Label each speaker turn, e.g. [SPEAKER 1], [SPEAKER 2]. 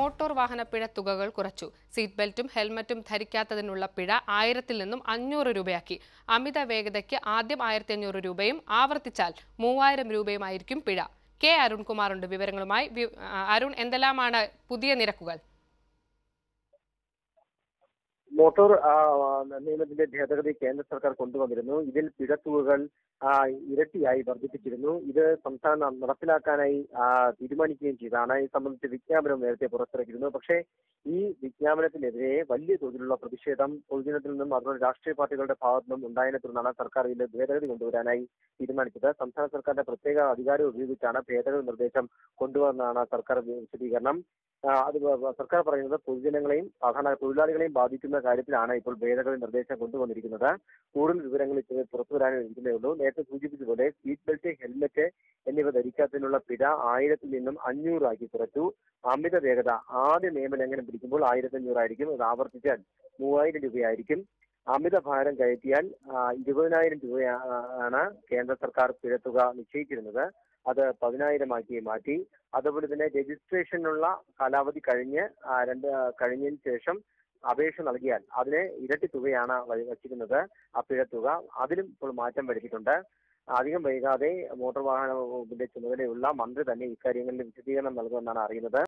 [SPEAKER 1] motor വാഹന പിഴ തുകകൾ കുറച്ചു സീറ്റ് ബെൽറ്റും ഹെൽമറ്റും ധരിക്കാത്തതിനുള്ള പിഴ ആയിരത്തിൽ നിന്നും അഞ്ഞൂറ് രൂപയാക്കി അമിത വേഗതയ്ക്ക് ആദ്യം ആയിരത്തി അഞ്ഞൂറ് രൂപയും ആവർത്തിച്ചാൽ മൂവായിരം രൂപയുമായിരിക്കും പിഴ കെ അരുൺകുമാറുണ്ട് വിവരങ്ങളുമായി വി- ആ, അരുൺ എന്തെല്ലാമാണ് പുതിയ നിരക്കുകൾ
[SPEAKER 2] മോട്ടോർ ആ, നിയമത്തിന്റെ ഭേദഗതി കേന്ദ്ര സർക്കാർ കൊണ്ടുവന്നിരുന്നു ഇതിൽ പിഴത്തുകകൾ ആ, ഇരട്ടിയായി വർദ്ധിപ്പിച്ചിരുന്നു ഇത് സംസ്ഥാനം നടപ്പിലാക്കാനായി ആ, തീരുമാനിക്കുകയും ചെയ്താണ് ഇത് സംബന്ധിച്ച് വിജ്ഞാപനം നേരത്തെ പുറത്തിറക്കിയിരുന്നു പക്ഷേ ഈ വിജ്ഞാപനത്തിനെതിരെ വലിയ തോതിലുള്ള പ്രതിഷേധം പൊതുജനത്തിൽ നിന്നും അതുപോലെ രാഷ്ട്രീയ പാർട്ടികളുടെ ഭാഗത്തു നിന്നും ഉണ്ടായതിനെ തുടർന്നാണ് സർക്കാർ ഇതിൽ ഭേദഗതി കൊണ്ടുവരാനായി തീരുമാനിച്ചത് സംസ്ഥാന സർക്കാരിന്റെ പ്രത്യേക അധികാരം ഉപയോഗിച്ചാണ് ഭേദഗതി നിർദ്ദേശം കൊണ്ടുവന്നതാണ് സർക്കാർ വിശദീകരണം ആ, അത് വ- സർക്കാർ പറയുന്നത് പൊതുജനങ്ങളെയും സാധാരണ തൊഴിലാളികളെയും ബാധിക്കുന്ന കാര്യത്തിലാണ് ഇപ്പോൾ ഭേദഗതി നിർദ്ദേശം കൊണ്ടുവന്നിരിക്കുന്നത് കൂടുതൽ വിവരങ്ങൾ ഇപ്പോൾ പുറത്തു വരാനിരിക്കുന്നേ ഉള്ളൂ നേരത്തെ സൂചിപ്പിച്ചതുപോലെ സീറ്റ് ബെൽറ്റ് ഹെൽമെറ്റ് എന്നിവ ധരിക്കാത്തതിനുള്ള പിഴ ആയിരത്തിൽ നിന്നും അഞ്ഞൂറാക്കി കുറച്ചു അമിത വേഗത ആദ്യ നിയമലംഘനം പിടിക്കുമ്പോൾ ആയിരത്തി അഞ്ഞൂറായിരിക്കും അത് ആവർത്തിച്ചാൽ മൂവായിരം രൂപയായിരിക്കും അമിത ഭാരം കയറ്റിയാൽ ആ, ഇരുപതിനായിരം രൂപയാണ് കേന്ദ്ര സർക്കാർ പിഴത്തുക നിശ്ചയിച്ചിരുന്നത് അത് പതിനായിരമാക്കി മാറ്റി അതുപോലെ തന്നെ രജിസ്ട്രേഷനുള്ള കാലാവധി കഴിഞ്ഞ് ആ, രണ്ട് ആ, കഴിഞ്ഞതിന് ശേഷം അപേക്ഷ നൽകിയാൽ അതിന് ഇരട്ടി തുകയാണ് വ- വച്ചിരുന്നത് ആ പിഴത്തുക അതിലും ഇപ്പോൾ മാറ്റം വരുത്തിയിട്ടുണ്ട് അധികം വൈകാതെ മോട്ടോർ വാഹന വകുപ്പിന്റെ ചുമതലയുള്ള മന്ത്രി തന്നെ ഇക്കാര്യങ്ങളിൽ വിശദീകരണം നൽകുമെന്നാണ് അറിയുന്നത്